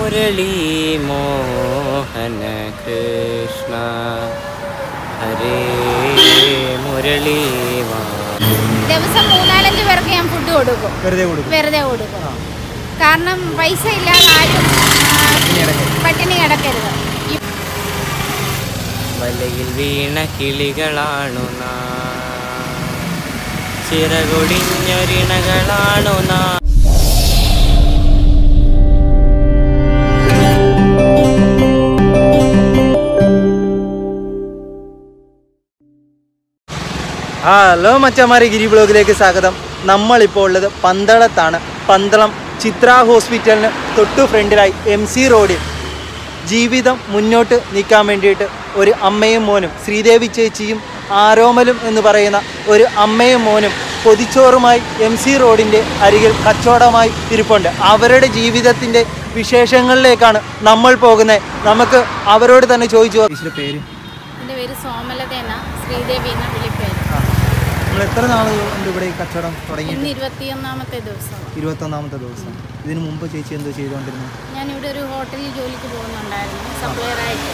മുരളി മോഹന കൃഷ്ണ ഹരേ മുരളി വാ ദിവസം മൂന്നാലഞ്ച് പേർക്ക് ഞാൻ ഫുഡ് കൊടുക്കും വെറുതെ കൊടുക്കും വെറുതെ കൊടുക്കും കാരണം പൈസ ഇല്ലാതെ ആരും ആ, പട്ടിണി കിടക്കരുത് ഈ വലയിൽ വീണ കിളികളാണു നാ ചിറകൊടിഞ്ഞൊരിണകളാണു നാ ഹലോ മച്ചമാരി ഗിരി ബ്ലോഗിലേക്ക് സ്വാഗതം നമ്മളിപ്പോൾ ഉള്ളത് പന്തളത്താണ് പന്തളം ചിത്ര ഹോസ്പിറ്റലിന് തൊട്ടു ഫ്രണ്ടിലായി എം സി റോഡിൽ ജീവിതം മുന്നോട്ട് നീക്കാൻ വേണ്ടിയിട്ട് ഒരു അമ്മയും മോനും ശ്രീദേവി ചേച്ചിയും ആരോമലും എന്ന് പറയുന്ന ഒരു അമ്മയും മോനും പൊതിച്ചോറുമായി എം സി റോഡിൻ്റെ അരികിൽ കച്ചവടമായി ഇരിപ്പുണ്ട് അവരുടെ ജീവിതത്തിൻ്റെ വിശേഷങ്ങളിലേക്കാണ് നമ്മൾ പോകുന്നത് നമുക്ക് അവരോട് തന്നെ ചോദിച്ചു ചേച്ചിയുടെ പേര് എൻ്റെ പേര് സോമലത എന്ന ശ്രീദേവി എന്ന വിളിപ്പേര് നമ്മൾ എത്ര നാൾ കൊണ്ട് ഇവിടെ ഈ കച്ചവടം തുടങ്ങിയിട്ട് ഇന്ന് ഇരുപത്തിയൊന്നാമത്തെ ദിവസം ഇരുപത്തൊന്നാമത്തെ ദിവസം ഇതിനു മുമ്പ് ചേച്ചി എന്തോ ചെയ്തുകൊണ്ടിരുന്നു ഞാനിവിടെ ഒരു ഹോട്ടലിൽ ജോലിക്ക് പോകുന്നുണ്ടായിരുന്നു സപ്ലയറായിട്ട്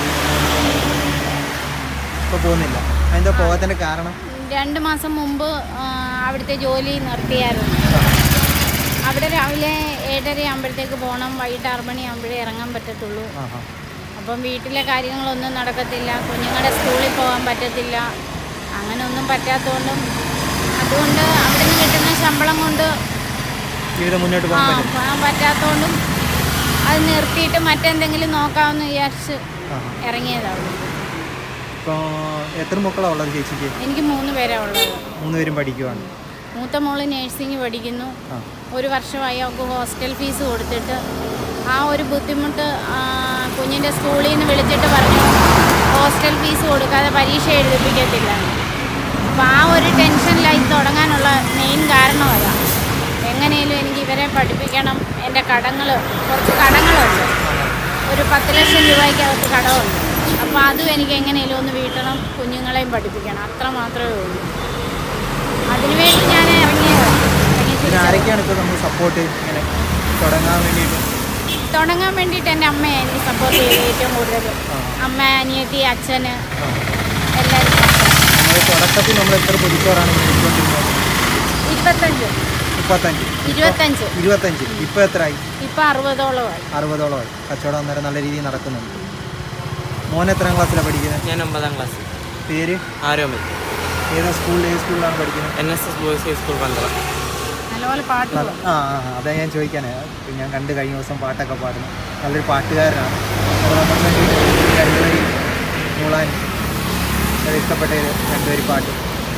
ഇപ്പോൾ പോകുന്നില്ല അതിൻ്റെ പോകാത്തതിൻ്റെ കാരണം രണ്ട് മാസം മുമ്പ് ആ, അവിടുത്തെ ജോലി നിർത്തിയായിരുന്നു അവിടെ രാവിലെ ഏഴര ആകുമ്പോഴത്തേക്ക് പോകണം വൈകിട്ട് ആറ് മണി ആകുമ്പോഴേ ഇറങ്ങാൻ പറ്റത്തുള്ളൂ ആഹാ അപ്പം വീട്ടിലെ കാര്യങ്ങളൊന്നും നടക്കത്തില്ല കുഞ്ഞുങ്ങളുടെ സ്കൂളിൽ പോകാൻ പറ്റത്തില്ല അങ്ങനെ ഒന്നും പറ്റാത്തതുകൊണ്ടും അതുകൊണ്ട് അവിടെ നിന്ന് കിട്ടുന്ന ശമ്പളം കൊണ്ട് ജീവിതം മുന്നോട്ട് ആ പോകാൻ പറ്റും പോകാൻ പറ്റാത്തതുകൊണ്ടും അത് നിർത്തിയിട്ട് മറ്റെന്തെങ്കിലും നോക്കാമെന്ന് വിചാരിച്ച് ആഹാ ഇറങ്ങിയതാണ് ഇപ്പോൾ എത്ര മക്കളാണ് ഉള്ളത് ചേച്ചിക്ക് എനിക്ക് മൂന്ന് പേരാണ് ഉള്ളത് മൂന്നുപേരും പഠിക്കുവാണ് മൂത്ത മോള് നേഴ്സിംഗ് പഠിക്കുന്നു ആ ഒരു വർഷമായി അവൾക്ക് ഹോസ്റ്റൽ ഫീസ് കൊടുത്തിട്ട് ആ ഒരു ബുദ്ധിമുട്ട് ആ, കുഞ്ഞിൻ്റെ സ്കൂളിൽ നിന്ന് വിളിച്ചിട്ട് പറഞ്ഞു ഹോസ്റ്റൽ ഫീസ് കൊടുക്കാതെ പരീക്ഷ എഴുതിപ്പിക്കത്തില്ല അപ്പോൾ ആ ഒരു ടെൻഷനിലായി തുടങ്ങാനുള്ള മെയിൻ കാരണം അതാ എങ്ങനെയും എനിക്ക് ഇവരെ പഠിപ്പിക്കണം എൻ്റെ കടങ്ങൾ കുറച്ച് കടങ്ങളുണ്ട് ഒരു പത്ത് ലക്ഷം രൂപയ്ക്കകത്ത് കടമുണ്ട് അപ്പോൾ അതും എനിക്ക് എങ്ങനെയും ഒന്ന് വീട്ടണം കുഞ്ഞുങ്ങളെയും പഠിപ്പിക്കണം അത്ര മാത്രമേ ഉള്ളൂ അതിനുവേണ്ടി ഞാൻ ഇറങ്ങിയതാണ് ഇറങ്ങി പിന്നെ തിരിച്ച് ആരൊക്കെയാണ് ഇപ്പോൾ നമ്മൾ സപ്പോർട്ട് ഇങ്ങനെ തുടങ്ങാൻ വേണ്ടിയിട്ട് തുടങ്ങാൻ വേണ്ടിയിട്ട് എൻ്റെ അമ്മയെ എനിക്ക് സപ്പോർട്ട് ചെയ്ത് ഏറ്റവും കൂടുതൽ ആ. അമ്മ അനിയത്തി അച്ഛന് ആ എല്ലാവരും നമ്മൾ തുടക്കത്തിൽ നമ്മൾ എത്ര പൊതിച്ചോറാണ് മേടിച്ചുകൊണ്ടിരുന്നത് ഇരുപത്തഞ്ച് മുപ്പത്തഞ്ച് ഇരുപത്തഞ്ച് ഇരുപത്തഞ്ച് ഇപ്പോൾ എത്രയായി ഇപ്പം അറുപതോളമായി അറുപതോളമായി കച്ചവടം അന്നേരം നല്ല രീതിയിൽ നടക്കുന്നുണ്ട് മോൻ എത്രാം ക്ലാസ്സിലാണ് പഠിക്കുന്നത് ഞാൻ ഒമ്പതാം ക്ലാസ്സിൽ പേര് ആരോമൽ ഏതാ സ്കൂളിൽ ഏത് സ്കൂളിലാണ് പഠിക്കുന്നത് N S S boys high school Pandalam നല്ലപോലെ പാട്ട് നല്ല- ആ ആ ആ, അതാ ഞാൻ ചോദിക്കാനേ ഞാൻ കണ്ട് കഴിഞ്ഞ ദിവസം പാട്ടൊക്കെ പാടുന്നു നല്ലൊരു പാട്ടുകാരനാണ് അപ്പോൾ നമുക്ക് വേണ്ടി രണ്ടുപേരും മൂളാൻ വളരെ ഇഷ്ടപ്പെട്ട ഒരു രണ്ടുപേരും പാട്ട്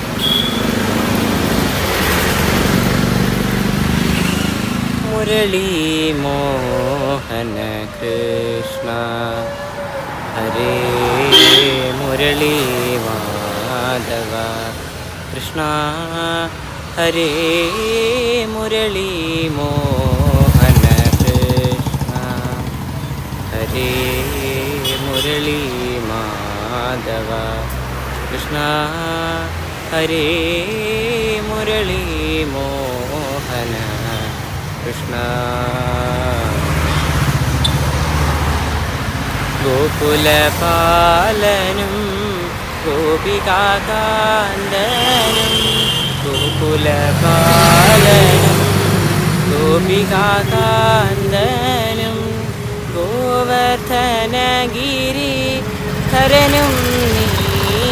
മുരളി മോഹന കൃഷ്ണ ഹരേ മുരളി മാധവ കൃഷ്ണ ഹരേ മുരളി മോഹന കൃഷ്ണ ഹരേ മുരളി മാധവ കൃഷ്ണ ഹരേ മുരളി മോഹന കൃഷ്ണ ഗോകുലപാലനും ഗോപികാകാന്തനും ഗോകുലപാലനും ഗോപികാകാന്തനും ഗോവർദ്ധനഗിരി ധരനും നീ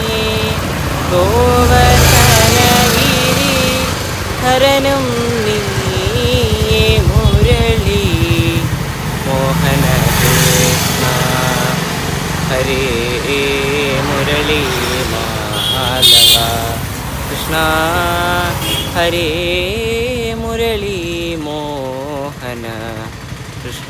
ഗോവർദ്ധനഗിരി ധരനും നീ മുരളി മോഹന കൃഷ്ണ ഹരേ മുരളി മാധവ കൃഷ്ണ ഹരേ മുരളി മോഹന കൃഷ്ണ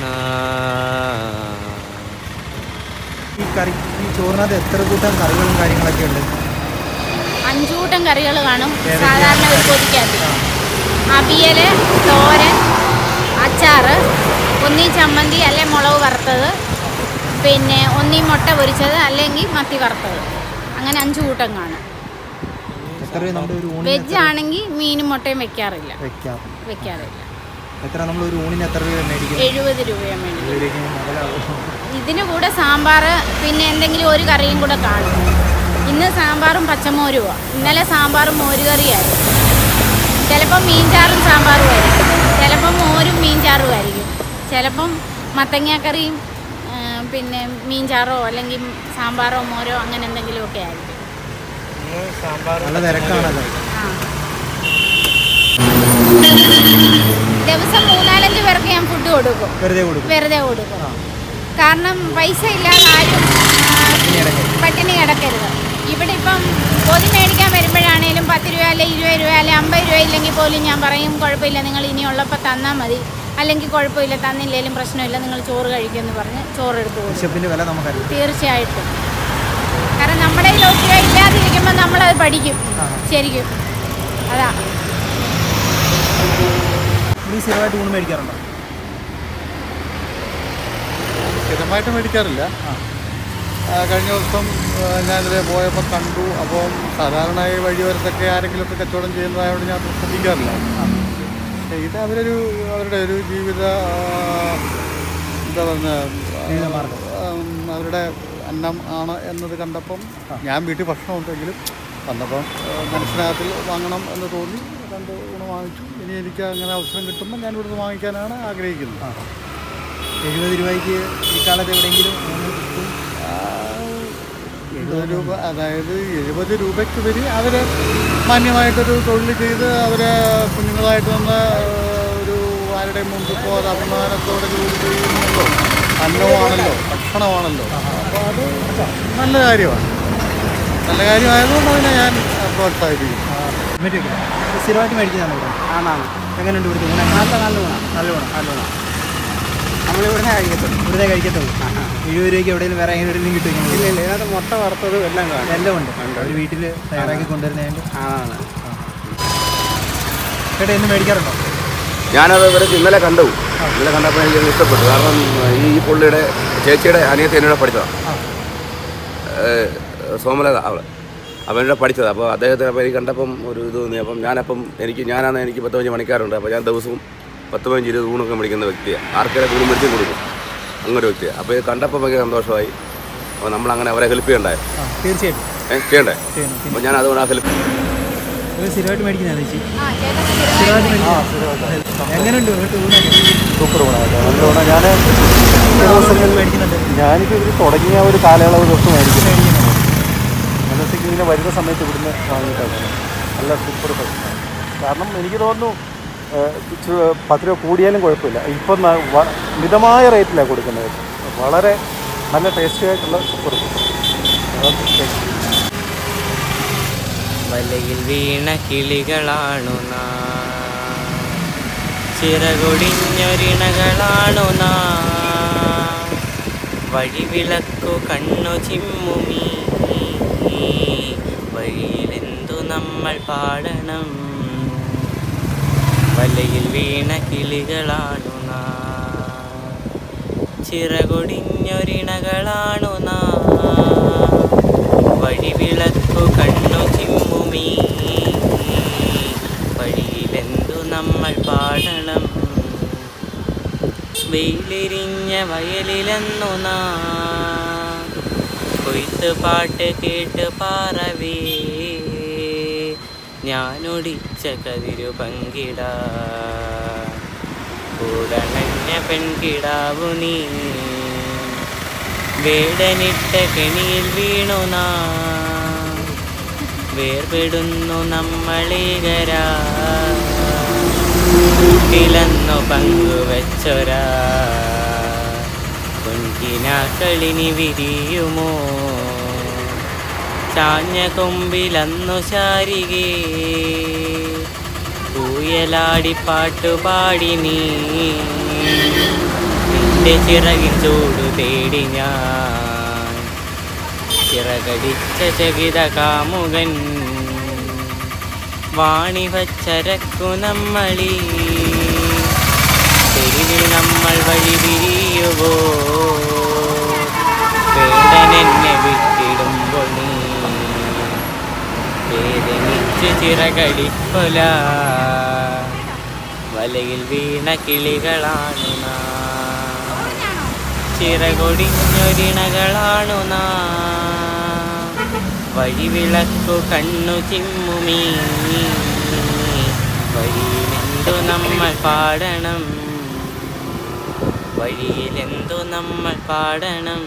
ഈ കറി ഈ ചോറിനകത്ത് എത്ര കൂട്ടം കറികളും കാര്യങ്ങളൊക്കെ ഉണ്ട് അഞ്ചു കൂട്ടം കറികൾ കാണും ഏതൊക്കെയാ? സാധാരണ ഒരു പൊതിക്കകത്ത് അവിയൽ തോരൻ അച്ചാറ് ഒന്നീ ചമ്മന്തി അല്ലെ മുളക് വറുത്തത് പിന്നെ ഒന്നീ മുട്ട പൊരിച്ചത് അല്ലെങ്കിൽ മത്തി വറുത്തത് അങ്ങനെ അഞ്ചു കൂട്ടം കാണും എത്ര രൂപ നമ്മുടെ ഒരു ഊണിന് വെജ് ആണെങ്കിൽ മീനും മുട്ടയും വെക്കാറില്ല വെക്കാം വെക്കാറില്ല എത്ര നമ്മൾ ഒരു ഊണിന് എത്ര രൂപ മേടിക്കും എഴുപത് രൂപയാണ് മേടിക്കും ഇതിലേക്ക് മുതലാവും ഇതിന് കൂടെ സാമ്പാർ പിന്നെ എന്തെങ്കിലും ഒരു കറിയും കൂടെ കാണും ഇന്ന് സാമ്പാറും പച്ചമോരുമാണ് ഇന്നലെ സാമ്പാറും മോരുകറിയായിരുന്നു ചിലപ്പം മീൻചാറും സാമ്പാറും ആയിരിക്കും ചിലപ്പം മോരും മീൻചാറും ആയിരിക്കും ചിലപ്പം മത്തങ്ങാക്കറിയും ആ, പിന്നെ മീൻചാറോ അല്ലെങ്കിൽ സാമ്പാറോ മോരോ അങ്ങനെ എന്തെങ്കിലുമൊക്കെ ആയിരിക്കും നല്ല തിരക്കാണല്ലോ ആ. ദിവസം മൂന്നാലഞ്ച് പേർക്ക് ഞാൻ ഫുഡ് കൊടുക്കും വെറുതെ കൊടുക്കും വെറുതെ കൊടുക്കും കാരണം പൈസ ഇല്ലാതെ ആരും ആ, പട്ടിണി കിടക്കരുത് ഇവിടെ ഇപ്പം പൊതി മേടിക്കാൻ വരുമ്പോഴാണേലും പത്ത് രൂപ അല്ലെ ഇരുപത് രൂപ അല്ലെ അമ്പത് രൂപ ഇല്ലെങ്കിൽ പോലും ഞാൻ പറയും കുഴപ്പമില്ല നിങ്ങൾ ഇനി ഉള്ളപ്പോൾ തന്നാൽ മതി അല്ലെങ്കിൽ കുഴപ്പമില്ല തന്നില്ലേലും പ്രശ്നമില്ല നിങ്ങൾ ചോറ് കഴിക്കുമെന്ന് പറഞ്ഞ് ചോറ് എടുത്ത് കൊടുക്കും ബിഷപ്പിന്റെ വില നമുക്കറിയാം തീർച്ചയായിട്ടും കാരണം നമ്മുടെ കയ്യിൽ ഒത്തിരി ഇല്ലാതിരിക്കുമ്പോൾ നമ്മളത് പഠിക്കും ആ. ശരിക്കും അതാ നീ സ്ഥിരമായിട്ട് ഊണ് മേടിക്കാറുണ്ടോ സ്ഥിരമായിട്ട് മേടിക്കാറില്ല ആ. ആ, കഴിഞ്ഞ ദിവസം ആ, ഞാനിതിലെ പോയപ്പോൾ കണ്ടു അപ്പം സാധാരണ ഈ വഴിയോരത്തൊക്കെ ആരെങ്കിലുമൊക്കെ കച്ചവടം ചെയ്യുന്നതായതുകൊണ്ട് ഞാൻ അത്ര ശ്രദ്ധിക്കാറില്ല പക്ഷേ ഇത് അവരൊരു അവരുടെ ഒരു ജീവിത ആ, എന്താ പറയുക ജീവിതമാർഗ്ഗം. അവരുടെ അന്നം ആണ് എന്നത് കണ്ടപ്പം ഞാൻ വീട്ടിൽ ഭക്ഷണമുണ്ടെങ്കിലും വന്നപ്പം ആ, മനസ്സിനകത്തിൽ വാങ്ങണം എന്ന് തോന്നി രണ്ട് ഊണ് വാങ്ങിച്ചു ഇനി എനിക്ക് അങ്ങനെ അവസരം കിട്ടുമ്പോൾ ഞാൻ ഇവിടുന്ന് വാങ്ങിക്കാനാണ് ആഗ്രഹിക്കുന്നത് ആ എഴുപത് രൂപയ്ക്ക് ഈ കാലത്ത് എവിടെയെങ്കിലും ഊണ് കിട്ടും എഴുപത് രൂപ അതായത് എഴുപത് രൂപയ്ക്കുപരി അവർ മാന്യമായിട്ടൊരു തൊഴിൽ ചെയ്ത് അവരെ കുഞ്ഞുങ്ങളായിട്ട് നിന്ന് ഒരു ആരുടെയും മുമ്പിൽ പോകാതെ അഭിമാനത്തോടെ ജോലി ചെയ്യുന്നുണ്ടല്ലോ അന്നമാണല്ലോ ഭക്ഷണമാണല്ലോ അപ്പോൾ അത് നല്ല കാര്യമാണ് നല്ല കാര്യമായതുകൊണ്ട് അതിനെ ഞാൻ പ്രോത്സാഹിപ്പിക്കും മറ്റേ സ്ഥിരമായിട്ട് മേടിക്കുന്നതാണ് ഇവിടെ ആണാണ് എങ്ങനെയുണ്ട് ഇവിടുത്തെ ഊണ് നല്ല നല്ല ഗുണം നല്ല ഗുണം നല്ല ഗുണം നമ്മളിവിടുന്ന് കഴിക്കത്തുള്ളൂ ഇവിടുത്തെ കഴിക്കത്തുള്ളൂ എഴുപത് രൂപയ്ക്ക് എവിടെയെങ്കിലും വേറെ എവിടെയെങ്കിലും കിട്ടുമെങ്കിൽ ഇല്ല ഇല്ല ഇതിനകത്ത് മുട്ട വറുത്തതും എല്ലാം കാണും എല്ലാം ഉണ്ട് ഒരു വീട്ടിൽ തയ്യാറാക്കി കൊണ്ടുവരുന്നതുകൊണ്ട് ആണ് ചേട്ടാ ഇന്ന് മേടിക്കാറുണ്ടോ ഞാനത് ഇവർക്ക് ഇന്നലെ കണ്ടു ഇന്നലെ കണ്ടപ്പോൾ എനിക്ക് ഇഷ്ടപ്പെട്ടു കാരണം ഈ ഈ പുള്ളിയുടെ ചേച്ചിയുടെ അനിയത്തി എന്നോട് പഠിച്ചതാണ് ആ. സോമലത അവൾ അവനോട് പഠിച്ചത് അപ്പോൾ അദ്ദേഹത്തിന് അപ്പോൾ എനിക്ക് കണ്ടപ്പം ഒരു ഇത് തോന്നി അപ്പം ഞാനപ്പം എനിക്ക് ഞാനാണ് എനിക്ക് പത്ത് പതിനഞ്ച് മണിക്കാറുണ്ട് അപ്പോൾ ഞാൻ ദിവസവും പത്ത് പതിനഞ്ച് ഇരുപത് ഊണൊക്കെ മേടിക്കുന്ന വ്യക്തിയാണ് ആർക്കെങ്കിലും ഊണ് മേടിച്ചും കൊടുക്കും അങ്ങനെ വ്യക്തിയാണ് അപ്പോൾ ഇത് കണ്ടപ്പോൾ ഭയങ്കര സന്തോഷമായി അപ്പോൾ നമ്മളങ്ങനെ അവരെ ഹെൽപ്പ് ചെയ്യണ്ടായോ ആ തീർച്ചയായിട്ടും ഏഹ് ചെയ്യണ്ടേ ചെയ്യണം അപ്പോൾ ഞാൻ അതുകൊണ്ട് ആ ഹെൽപ്പ് ഇത് സ്ഥിരമായിട്ട് മേടിക്കുന്നതാണ് ചേച്ചി ആ ചേട്ടാ സ്ഥിരമായിട്ട് സ്ഥിരമായിട്ട് മേടിക്കുന്നത് എങ്ങനെയുണ്ട് ഇവിടുത്തെ ഊണൊക്കെ സൂപ്പർ ഗുണമായിട്ട് നല്ലവണ്ണം ഞാൻ ദിവസങ്ങളിൽ മേടിക്കുന്നുണ്ട് ഞാനിപ്പോൾ ഇത് തുടങ്ങിയ ഒരു കാലയളവ് ദിവസമായിരിക്കും മനസ്സിലേക്ക് ഇങ്ങനെ വരുന്ന സമയത്ത് ഇവിടുന്ന് വാങ്ങിയിട്ടാണ് നല്ല സൂപ്പർ ഭക്ഷണം കാരണം എനിക്ക് തോന്നുന്നു ഏഹ്, ഇച്ചിരി പത്ത് രൂപ കൂടിയാലും കുഴപ്പമില്ല ഇപ്പം ന- വ- മിതമായ റേറ്റിലാണ് കൊടുക്കുന്നത് വളരെ നല്ല ടേസ്റ്റി ആയിട്ടുള്ള സൂപ്പർ ഫുഡ് വലയിൽ വീണ കിളികളാണു നാം ചിറകൊടിഞ്ഞൊരിണകളാണു നാം വഴിവിളക്കു കണ്ണു ചിമ്മുമീ വഴിയിലെന്തു നമ്മൾ പാടണം വലയിൽ വീണ കിളികളാണു നാം ചിറകൊടിഞ്ഞൊരിണകളാണു നാം വഴിവിളക്കു കണ്ണു ചിമ്മുമീ വഴിയിലെന്തു നമ്മൾ പാടണം വെയിലെരിഞ്ഞ വയലിലെന്നു നാം കൊയ്ത്ത് പാട്ട് കേട്ട് പാറവേ ഞാനൊടിച്ച കതിരു പങ്കിടാ കൂടണഞ്ഞ പെൺകിടാവു നീ വേടനിട്ട കെണിയിൽ വീണു നാം വേർപെടുന്നു നമ്മളേകരാ കൂട്ടിലന്നു പങ്കുവച്ചൊരാ കുഞ്ചിനാക്കളിനി വിരിയുമോ ചാഞ്ഞ കൊമ്പിലന്നു ശാരികേ പൂയലാടി പാട്ടുപാടി നീ നിന്റെ ചിറകിൻ ചൂടു തേടി ഞാൻ ചിറകടിച്ച ചകിത കാമുകൻ വാണി വച്ചരക്കു നമ്മളീ തെരുവിൽ നമ്മൾ വഴി പിരിയുവോ വേടനെന്നെ വിട്ടിടുമ്പോൾ നീ വേദനിച്ചു ചിറകടിക്കൊല വലയിൽ വീണ കിളികളാണു നാം ചിറകൊടിഞ്ഞൊരിണകളാണു നാം വഴിവിളക്കു കണ്ണു ചിമ്മുമീ വഴിയിലെന്തു നമ്മൾ പാടണം വഴിയിലെന്തു നമ്മൾ പാടണം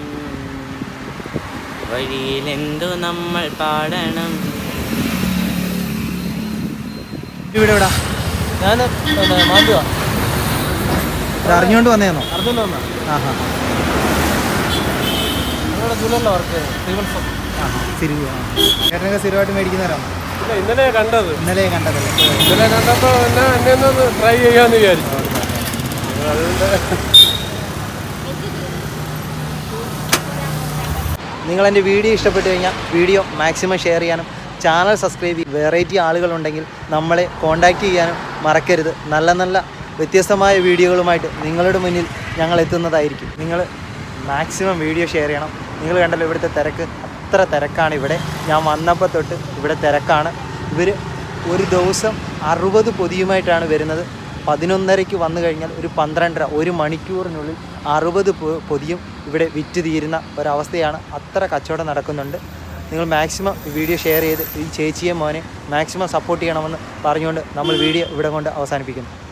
വഴിയിലെന്തു നമ്മൾ പാടണം ഇവിടെ എവിടാ ഞാൻ മാറ്റുക ഇത് അറിഞ്ഞുകൊണ്ട് വന്നേന്നോ അർജുന വന്നാ ആഹാ നിങ്ങളുടെ ജൂലറിലെ വർക്ക് ദിവസം ആഹാ സിരിവ് ആ. ചേട്ടനൊക്കെ സ്ഥിരമായിട്ട് മേടിക്കുന്നവരാണോ ഇല്ല ഇന്നലെ കണ്ടത് ഇന്നലെ കണ്ടതല്ലേ ഇന്നലെ കണ്ടപ്പോൾ എന്നെ എന്നെ ഒന്ന് ട്രൈ ചെയ്യാമെന്ന് വിചാരിച്ചു അതുകൊണ്ട് നിങ്ങൾ എൻ്റെ വീഡിയോ ഇഷ്ടപ്പെട്ട് കഴിഞ്ഞാൽ വീഡിയോ മാക്സിമം ഷെയർ ചെയ്യാനും ചാനൽ സബ്സ്ക്രൈബ് ചെയ്യും വെറൈറ്റി ആളുകളുണ്ടെങ്കിൽ നമ്മളെ കോൺടാക്റ്റ് ചെയ്യാനും മറക്കരുത് നല്ല നല്ല വ്യത്യസ്തമായ വീഡിയോകളുമായിട്ട് നിങ്ങളുടെ മുന്നിൽ ഞങ്ങൾ എത്തുന്നതായിരിക്കും നിങ്ങൾ മാക്സിമം വീഡിയോ ഷെയർ ചെയ്യണം നിങ്ങൾ കണ്ടല്ലോ ഇവിടുത്തെ തിരക്ക് അത്ര തിരക്കാണ് ഇവിടെ ഞാൻ വന്നപ്പോൾ തൊട്ട് ഇവിടെ തിരക്കാണ് ഇവർ ഒരു ദിവസം അറുപത് പൊതിയുമായിട്ടാണ് വരുന്നത് പതിനൊന്നരയ്ക്ക് വന്നു കഴിഞ്ഞാൽ ഒരു പന്ത്രണ്ടര ഒരു മണിക്കൂറിനുള്ളിൽ അറുപത് പൊ- പൊതിയും ഇവിടെ വിറ്റ് തീരുന്ന ഒരവസ്ഥയാണ് അത്ര കച്ചവടം നടക്കുന്നുണ്ട് നിങ്ങൾ മാക്സിമം വീഡിയോ ഷെയർ ചെയ്ത് ഈ ചേച്ചിയെ മോനെ മാക്സിമം സപ്പോർട്ട് ചെയ്യണമെന്ന് പറഞ്ഞുകൊണ്ട് നമ്മൾ വീഡിയോ ഇവിടെ കൊണ്ട് അവസാനിപ്പിക്കുന്നു